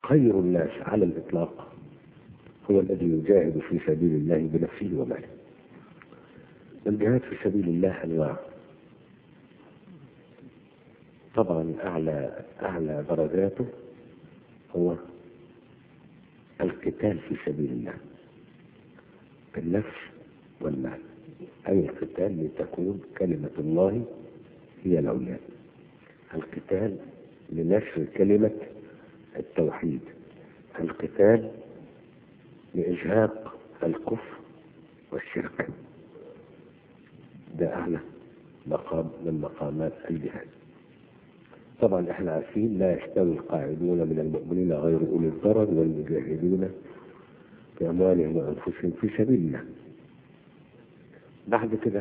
خير الناس على الإطلاق هو الذي يجاهد في سبيل الله بنفسه وماله الجهاد في سبيل الله أنواع طبعا أعلى أعلى درجاته هو القتال في سبيل الله بالنفس والمال أي القتال لتكون كلمة الله هي العليا القتال لنشر كلمة التوحيد القتال لإجهاق الكفر والشرك ده أعلى مقام من مقامات الجهاد طبعا احنا عارفين لا يستوي القاعدون من المؤمنين غير اولي الضرر والمجاهدون باموالهم وانفسهم في سبيل الله بعد كده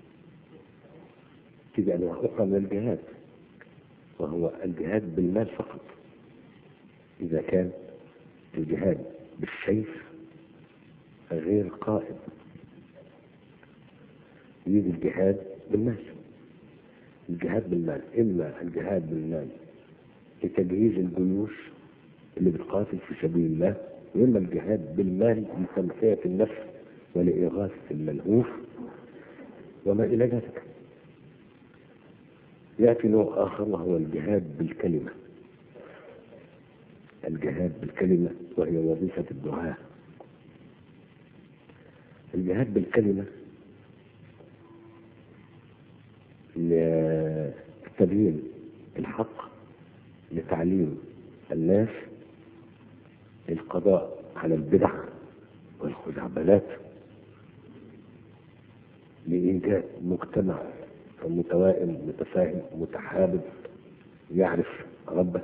تيجي انواع اخرى من الجهاد وهو الجهاد بالمال فقط اذا كان الجهاد بالسيف غير قائم يجي الجهاد بالمال الجهاد بالمال إما الجهاد بالمال لتجهيز الجيوش اللي بتقاتل في سبيل الله وإما الجهاد بالمال لتنفية النفس ولإغاثة الملهوف وما إلى ذلك يأتي نوع آخر وهو الجهاد بالكلمة الجهاد بالكلمة وهي وظيفة الدعاء الجهاد بالكلمة لتبيين الحق لتعليم الناس القضاء على البدع والخزعبلات لإيجاد مجتمع متوائم متفاهم متحابب يعرف ربه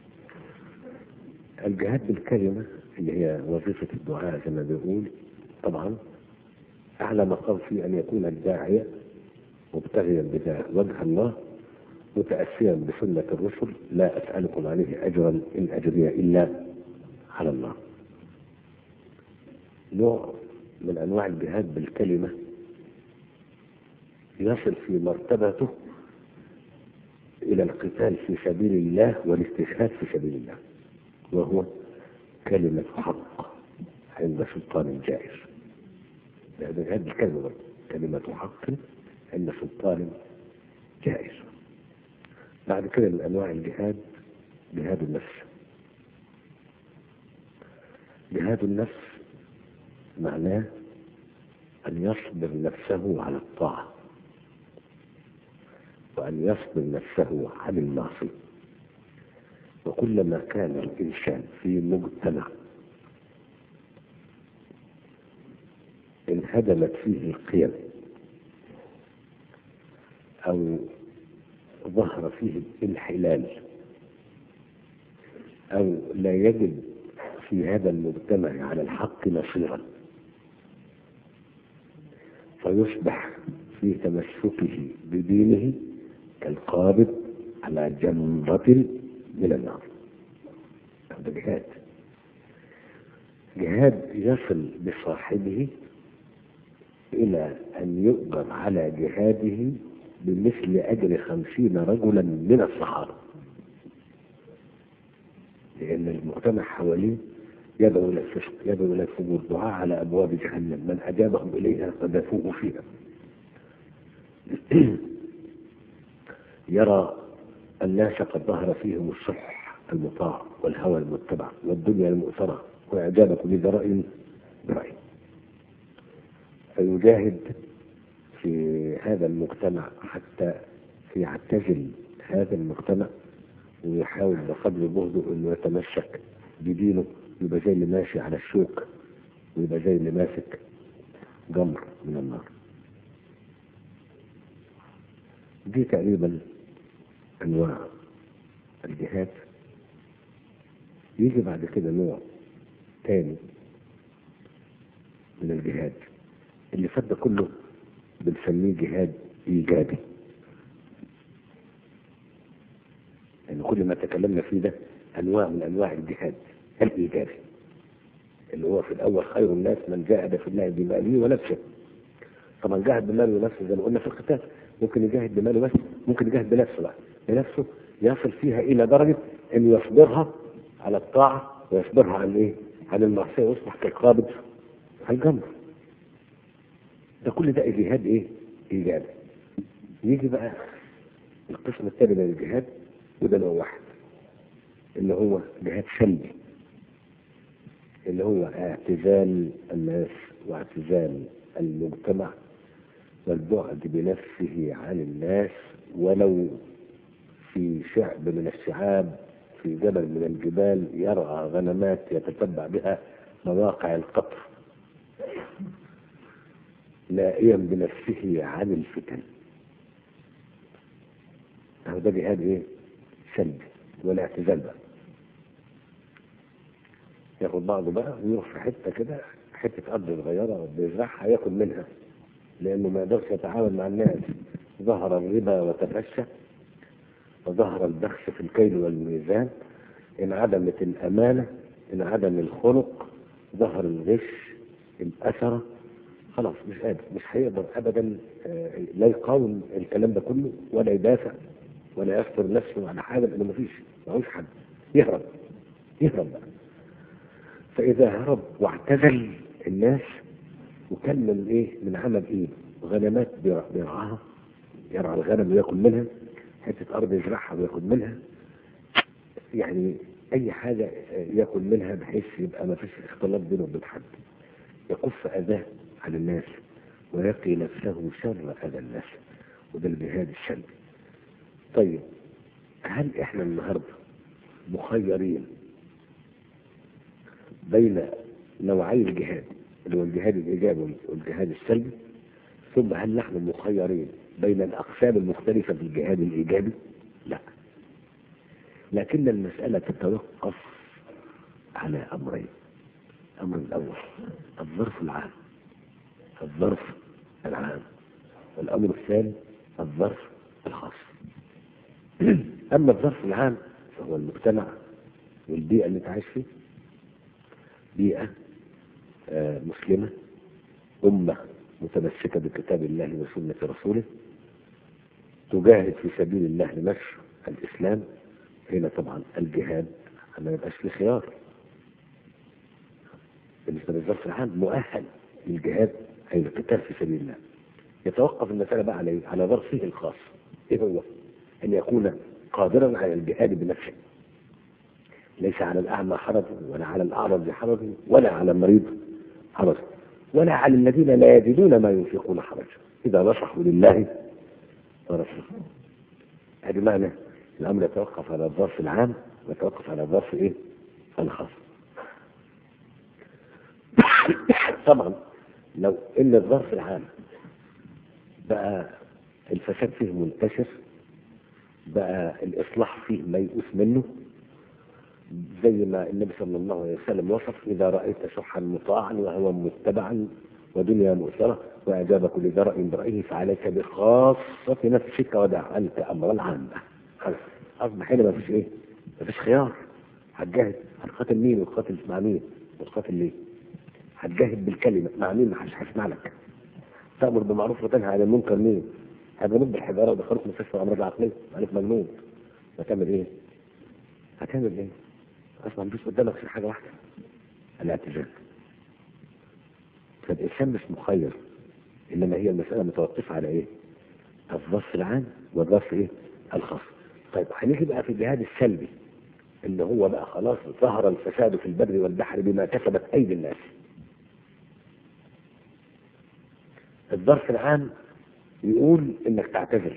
الجهاد بالكلمة اللي هي وظيفة الدعاء زي ما بيقول طبعا أعلى مقام فيه أن يكون الداعية مبتغيا بذا وجه الله متأسيا بسنة الرسل لا أسألكم عليه أجرا إن أجري إلا على الله نوع من أنواع الجهاد بالكلمة يصل في مرتبته إلى القتال في سبيل الله والاستشهاد في سبيل الله وهو كلمة حق عند سلطان جائر هذا جهاد بالكلمة برضه كلمة حق عند سلطان جائر بعد كده من انواع الجهاد جهاد النفس جهاد النفس معناه ان يصبر نفسه على الطاعه وان يصبر نفسه عن المعصيه وكلما كان الانسان في مجتمع انهدمت فيه القيم أو ظهر فيه الانحلال أو لا يجد في هذا المجتمع على الحق نصيرا فيصبح في تمسكه بدينه كالقابض على جمرة من النار هذا جهاد جهاد يصل بصاحبه إلى أن يؤجر على جهاده بمثل أجر خمسين رجلا من الصحابة لأن المجتمع حواليه يدعو إلى الفسق يدعو إلى الفجور دعاء على أبواب جهنم من أجابهم إليها قذفوه فيها يرى الناس قد ظهر فيهم الصح المطاع والهوى المتبع والدنيا المؤثرة وإعجاب كل ذرائي برأي فيجاهد في هذا المجتمع حتى يعتزل هذا المجتمع ويحاول بقدر جهده انه يتمسك بدينه يبقى زي اللي ماشي على الشوك ويبقى زي اللي ماسك جمر من النار دي تقريبا انواع الجهاد يجي بعد كده نوع تاني من الجهاد اللي فات ده كله بنسميه جهاد ايجابي لان كل ما تكلمنا فيه ده انواع من انواع الجهاد الايجابي اللي هو في الاول خير الناس من جاهد في الله بماله ونفسه طبعا جاهد بماله ونفسه زي ما قلنا في القتال ممكن يجاهد بماله بس ممكن يجاهد بنفسه بقى بنفسه يصل فيها الى درجه ان يصبرها على الطاعه ويصبرها عن ايه؟ عن المعصيه ويصبح كالقابض على الجمر ده كل ده جهاد ايه؟ ايجابي يجي بقى القسم الثاني من الجهاد وده نوع واحد اللي هو جهاد سلبي اللي هو اعتزال الناس واعتزال المجتمع والبعد بنفسه عن الناس ولو في شعب من الشعاب في جبل من الجبال يرعى غنمات يتتبع بها مواقع القطر نائيا بنفسه عن الفتن أهو ده جهاد ايه سلبي والاعتزال بقى ياخد بعضه بقى ويروح في حته كده حته ارض صغيره بيزرعها ياكل منها لانه ما يقدرش يتعامل مع الناس ظهر الربا وتفشى وظهر البخس في الكيل والميزان انعدمت الامانه انعدم الخلق ظهر الغش الاثره خلاص مش قادر مش هيقدر ابدا آه، لا يقاوم الكلام ده كله ولا يدافع ولا يستر نفسه على حاجه لانه مفيش معهوش حد يهرب يهرب بقى فاذا هرب واعتزل الناس وكان من ايه من عمل ايه غنمات بيرع- بيرعاها يرعى الغنم وياكل منها حته ارض يزرعها وياكل منها يعني اي حاجه آه، ياكل منها بحيث يبقى ما فيش اختلاط بينه وبين حد يكف اذاه عن الناس ويقي نفسه شر اذى الناس وده الجهاد السلبي طيب هل احنا النهارده مخيرين بين نوعي الجهاد اللي هو الجهاد الايجابي والجهاد السلبي ثم هل نحن مخيرين بين الاقسام المختلفه في الجهاد الايجابي؟ لا لكن المساله تتوقف على امرين الامر الاول الظرف العام الظرف العام والامر الثاني الظرف الخاص اما الظرف العام فهو المجتمع والبيئه اللي انت عايش فيه بيئه آه، مسلمه امه متمسكه بكتاب الله وسنه رسوله تجاهد في سبيل الله لنشر الاسلام هنا طبعا الجهاد ما يبقاش له خيار بالنسبه للظرف العام مؤهل للجهاد اي القتال في سبيل الله يتوقف المساله بقى على إيه؟ على ظرفه الخاص ايه هو؟ ان يكون قادرا على الجهاد بنفسه ليس على الاعمى حرج ولا على الاعرج حرج ولا على المريض حرج ولا على الذين لا يجدون ما ينفقون حرج اذا نصحوا لله ورسوله هذا معنى الامر يتوقف على الظرف العام ويتوقف على الظرف ايه الخاص طبعا لو ان الظرف العام بقى الفساد فيه منتشر بقى الاصلاح فيه ميؤوس منه زي ما النبي صلى الله عليه وسلم وصف اذا رايت شحا مطاعا وهوى متبعا ودنيا مؤثره واعجاب كل ذرع برايه فعليك بخاصه نفسك ودع عنك امر العامه خلاص اصبح هنا ما فيش ايه؟ ما فيش خيار هتجاهد هتقاتل مين وتقاتل مع مين وتقاتل ليه؟ هتجاهد بالكلمه مع مين ما حدش هيسمع لك تامر بالمعروف وتنهى عن المنكر مين؟ هتمد بالحجاره ودخلوك مستشفى امراض عقليه عليك مجنون هتعمل ايه؟ هتعمل ايه؟ اصلا مفيش قدامك غير حاجه واحده الاعتزال فالانسان مش مخير انما هي المساله متوقفه على ايه؟ الظرف العام والظرف ايه؟ الخاص طيب هنيجي بقى في الجهاد السلبي اللي هو بقى خلاص ظهر الفساد في البر والبحر بما كسبت ايدي الناس الظرف العام يقول انك تعتذر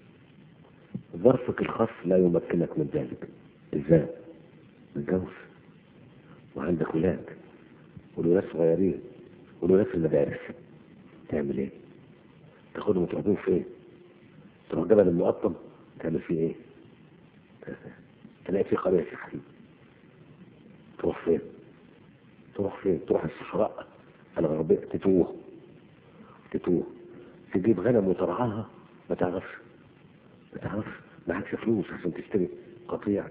ظرفك الخاص لا يمكنك من ذلك ازاي متجوز وعندك ولاد والولاد صغيرين والولاد في المدارس تعمل ايه تاخدهم وتروح فين تروح جبل المقطم تعمل فيه ايه تلاقي فيه قرية يا حبيبي تروح فين تروح فين تروح الصحراء الغربية تتوه تتوه تجيب غنم وترعاها ما تعرفش ما تعرفش معكش فلوس عشان تشتري قطيع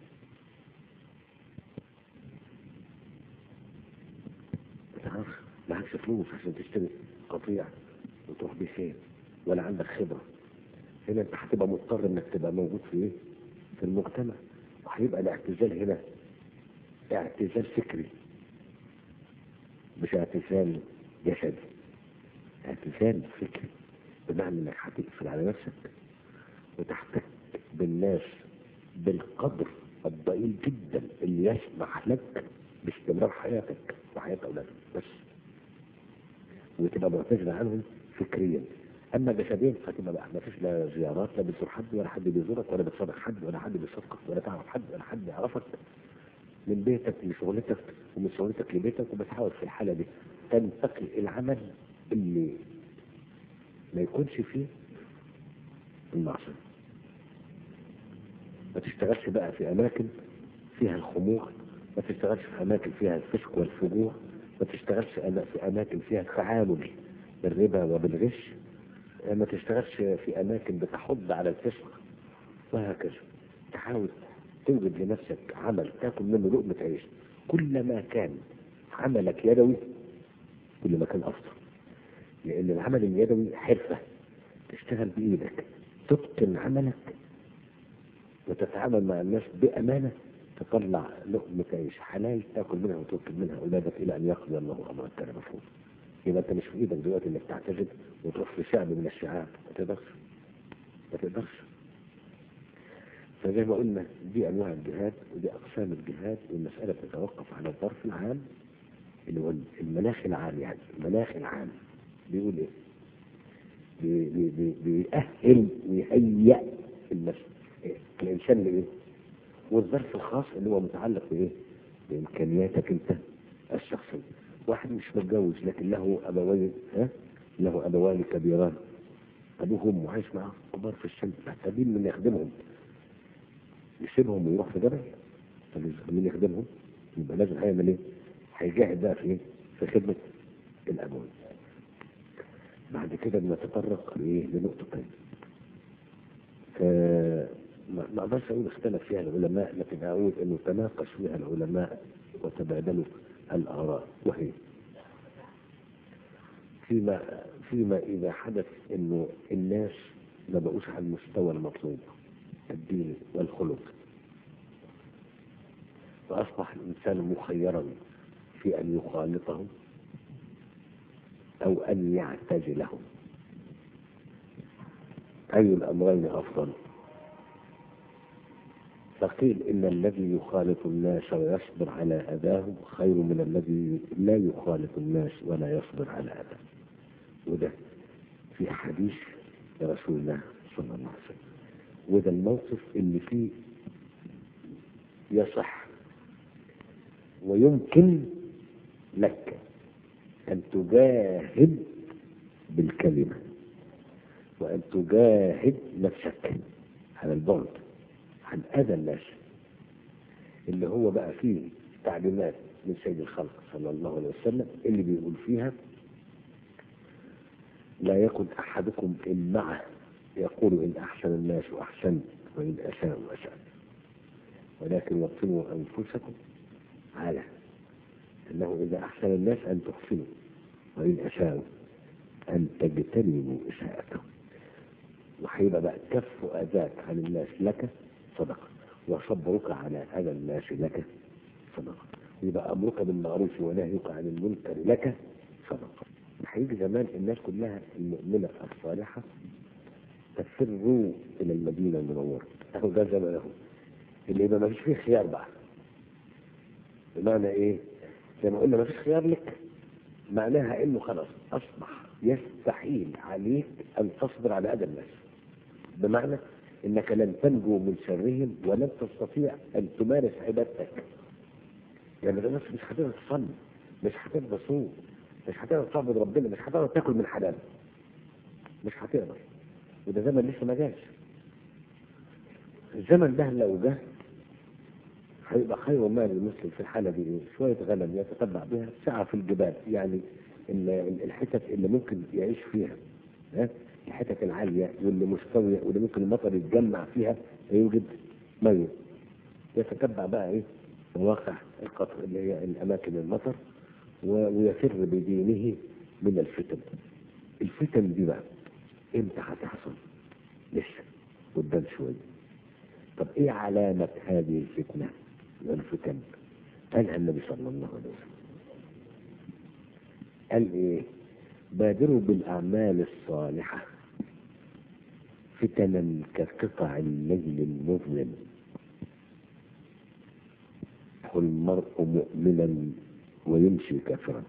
ما تعرفش معكش فلوس عشان تشتري قطيع وتروح بيه فين ولا عندك خبرة هنا انت هتبقى مضطر انك تبقى موجود في ايه في المجتمع وهيبقى الاعتزال هنا اعتزال فكري مش اعتزال جسدي اعتزال فكري بمعنى انك هتقفل على نفسك وتحتك بالناس بالقدر الضئيل جدا اللي يسمح لك باستمرار حياتك وحياة أولادك بس وتبقى معتزل عنهم فكريا أما جسديا فتبقى بقى ما فيش لا زيارات لا بتزور حد ولا حد بيزورك ولا بتصادق حد ولا حد بيصادقك ولا تعرف حد ولا حد يعرفك من بيتك لشغلتك ومن شغلتك لبيتك وبتحاول في الحالة دي تنتقل العمل اللي ما يكونش فيه المعصية ما تشتغلش بقى في أماكن فيها الخمور ما تشتغلش في أماكن فيها الفسق والفجور ما تشتغلش في أماكن فيها التعامل بالربا وبالغش ما تشتغلش في أماكن بتحض على الفسق وهكذا تحاول توجد لنفسك عمل تاكل منه لقمة عيش كلما كان عملك يدوي كل ما كان أفضل لأن العمل اليدوي حرفة تشتغل بإيدك تتقن عملك وتتعامل مع الناس بأمانة تطلع لقمة عيش حلال تاكل منها وتوكل منها أولادك إلى أن يقضي الله أمرك كان مفهوم يبقى أنت مش في إيدك دلوقتي إنك تعتزل وتروح في شعب من الشعاب ما تقدرش ما تقدرش فزي ما قلنا دي أنواع الجهاد ودي أقسام الجهاد والمسألة بتتوقف على الظرف العام اللي هو المناخ العام يعني المناخ العام بيقول إيه؟ بي بي بي بيأهل ويهيئ النفس الإنسان لإيه؟ والظرف الخاص اللي هو متعلق بإيه؟ بإمكانياتك أنت الشخصية واحد مش متجوز لكن له أبوين ها؟ له أبوان كبيران أبوهم وعايش معاه كبار في السن محتاجين من يخدمهم يسيبهم ويروح في جبل مين يخدمهم يبقى لازم هيعمل ايه؟ هيجاهد بقى في ايه؟ في خدمة الأبوين بعد كده بنتطرق لايه؟ لنقطة تانية ما اقدرش اقول اختلف فيها العلماء لكن اقول انه تناقش فيها العلماء وتبادلوا الاراء وهي فيما فيما اذا حدث انه الناس ما بقوش على المستوى المطلوب الديني والخلق فاصبح الانسان مخيرا في ان يخالطهم او ان يعتزلهم اي الامرين افضل فقيل إن الذي يخالط الناس ويصبر على أذاهم خير من الذي لا يخالط الناس ولا يصبر على أذاهم وده في حديث رسول الله صلى الله عليه وسلم وده الموقف اللي فيه يصح ويمكن لك أن تجاهد بالكلمة وأن تجاهد نفسك على البعد عن أذى الناس اللي هو بقى فيه تعليمات من سيد الخلق صلى الله عليه وسلم اللي بيقول فيها لا يكن أحدكم إن معه يقول إن أحسن الناس أحسنت وإن أساءوا أسأت ولكن وطنوا أنفسكم على أنه إذا أحسن الناس أن تحسنوا وإن أساءوا أن تجتنبوا إساءتهم وهيبقى بقى كف أذاك عن الناس لك صدقة وصبرك على أذى الناس لك صدقة يبقى أمرك بالمعروف ونهيك عن المنكر لك صدقة هيجي زمان الناس كلها المؤمنة الصالحة تفروا إلى المدينة المنورة أهو ده زمانه اللي يبقى ما فيش فيه خيار بقى بمعنى إيه؟ زي ما قلنا ما فيش خيار لك معناها إنه خلاص أصبح يستحيل عليك أن تصبر على أذى الناس بمعنى انك لن تنجو من شرهم ولن تستطيع ان تمارس عبادتك يعني الناس مش هتقدر تصلي مش هتقدر تصوم مش هتقدر تعبد ربنا مش هتقدر تاكل من حلال مش هتقدر وده زمن لسه ما جاش الزمن ده لو جه هيبقى خير ما للمسلم في الحاله دي ايه؟ شويه غنم يتتبع بها ساعه في الجبال يعني الحتت اللي ممكن يعيش فيها ها الحتت العالية واللي مستوية واللي ممكن المطر يتجمع فيها يوجد مية يتتبع بقى ايه مواقع القطر اللي هي الأماكن المطر ويفر بدينه من الفتن الفتن دي بقى امتى هتحصل لسه قدام شوية طب ايه علامة هذه الفتنة والفتن قالها النبي صلى الله عليه وسلم قال ايه بادروا بالاعمال الصالحه فتنا كقطع الليل المظلم المرء مؤمنا ويمشي كافرا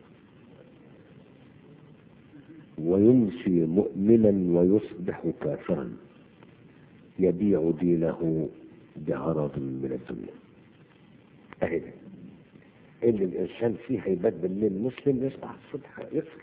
ويمشي مؤمنا ويصبح كافرا يبيع دينه بعرض من الدنيا اهي ده. اللي الانسان فيه هيبات بالليل مسلم يصبح الصبح يكفر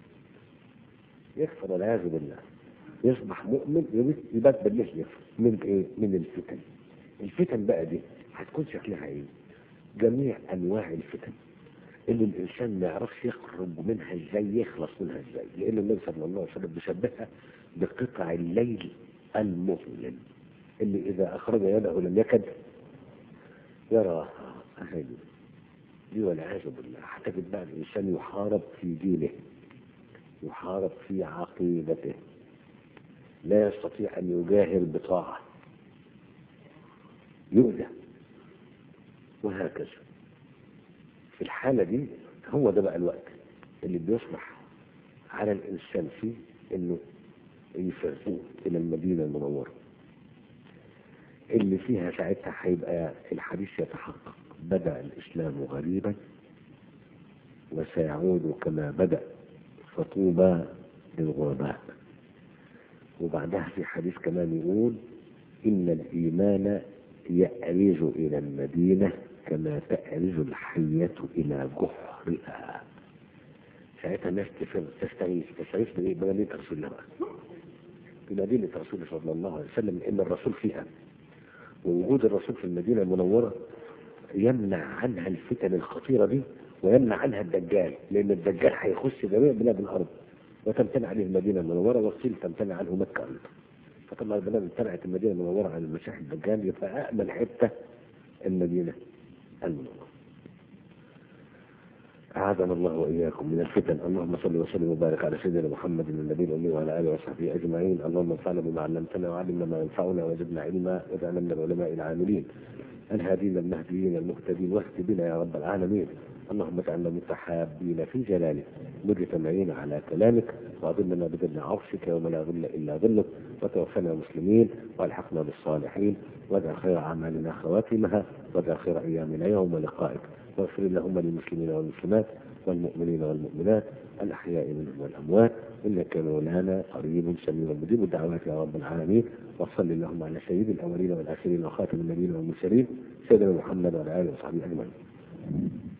يكفر والعياذ بالله يصبح مؤمن يبات بالليل يكفر من ايه؟ من الفتن الفتن بقى دي هتكون شكلها ايه؟ جميع انواع الفتن اللي الانسان ما يعرفش يخرج منها ازاي يخلص منها ازاي لان النبي صلى الله عليه وسلم بيشبهها بقطع الليل المظلم اللي اذا اخرج يده لم يكد يراها اهي دي والعياذ بالله هتجد بقى الانسان يحارب في دينه يحارب في عقيدته لا يستطيع ان يجاهر بطاعه يؤذى وهكذا في الحالة دي هو ده بقى الوقت اللي بيصبح على الإنسان فيه إنه يفر إلى المدينة المنورة اللي فيها ساعتها هيبقى الحديث يتحقق بدأ الإسلام غريبا وسيعود كما بدأ فطوبى للغرباء وبعدها في حديث كمان يقول إن الإيمان يأرز إلى المدينة كما تأرز الحية إلى جحرها ساعتها الناس تفر تستغيث تستغيث بإيه؟ بمدينة رسول الله بمدينة رسول صلى الله عليه وسلم إن الرسول فيها ووجود الرسول في المدينة المنورة يمنع عنها الفتن الخطيرة دي ويمنع عنها الدجال لأن الدجال هيخش جميع بلاد الأرض وتمتنع عليه المدينة المنورة والصين تمتنع عنه مكة أيضا فطبعا البلاد امتنعت المدينة المنورة عن المسيح الدجال يبقى أأمن حتة المدينة المنورة أعاذنا الله وإياكم من الفتن اللهم صل وسلم وبارك على سيدنا محمد النبي الأمي وعلى آله وصحبه أجمعين اللهم انفعنا بما علمتنا وعلمنا ما ينفعنا وزدنا علما واجعلنا من العلماء العاملين الهادين المهديين المهتدين واهد بنا يا رب العالمين اللهم اجعلنا متحابين في جلالك مجتمعين على كلامك واظلنا بظل عرشك يوم لا ظل الا ظلك وتوفنا مسلمين والحقنا بالصالحين واجعل خير اعمالنا خواتمها واجعل خير ايامنا يوم لقائك واغفر اللهم للمسلمين والمسلمات والمؤمنين والمؤمنات الاحياء منهم والاموات انك مولانا قريب سميع مجيب الدعوات يا رب العالمين وصل اللهم على سيد الاولين والاخرين وخاتم النبيين والمرسلين سيدنا محمد وعلى اله وصحبه اجمعين